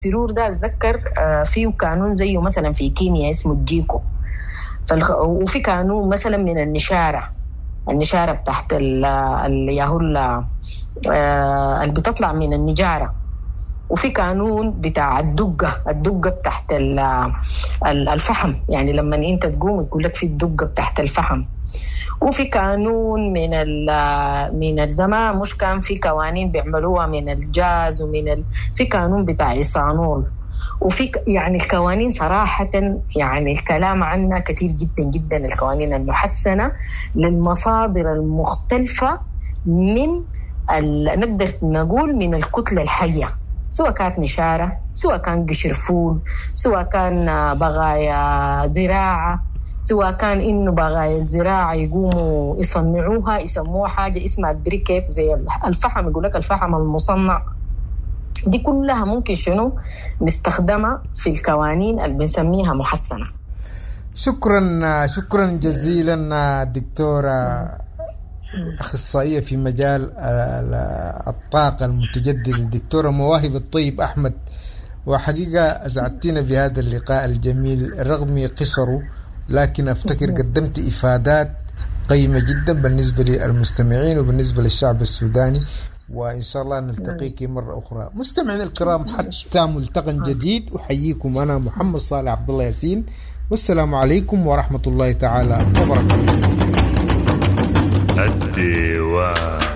السرور ده اتذكر آه، فيه قانون زيه مثلا في كينيا اسمه الجيكو فالخ... وفي قانون مثلا من النشاره النشاره بتاعت ال- الياهو ال- آه، اللي بتطلع من النجاره وفي قانون بتاع الدقه الدقه بتاعت ال- ال- الفحم يعني لما انت تقوم يقول لك في الدقه بتاعت الفحم وفي قانون من ال- من الزمان مش كان في قوانين بيعملوها من الجاز ومن ال... في قانون بتاع ايثانول وفي ك- يعني القوانين صراحة يعني الكلام عنها كثير جدا جدا القوانين المحسنة للمصادر المختلفة من ال... نقدر نقول من الكتلة الحية سواء كانت نشارة سواء كان قشر فول سواء كان آه، بغايا زراعة سواء كان انه بغايا الزراعة يقوموا يصنعوها يسموها حاجة اسمها بريكيت زي الفحم يقول لك الفحم المصنع دي كلها ممكن شنو نستخدمها في القوانين اللي بنسميها محسنة شكرا شكرا جزيلا دكتورة أخصائية في مجال ال- ال- الطاقة المتجددة الدكتورة مواهب الطيب أحمد وحقيقة أسعدتنا بهذا اللقاء الجميل رغم قصره لكن أفتكر قدمت إفادات قيمة جدا بالنسبة للمستمعين وبالنسبة للشعب السوداني وإن شاء الله نلتقيك مرة أخرى مستمعينا الكرام حتى ملتقى جديد أحييكم أنا محمد صالح عبد الله ياسين والسلام عليكم ورحمة الله تعالى وبركاته الديوان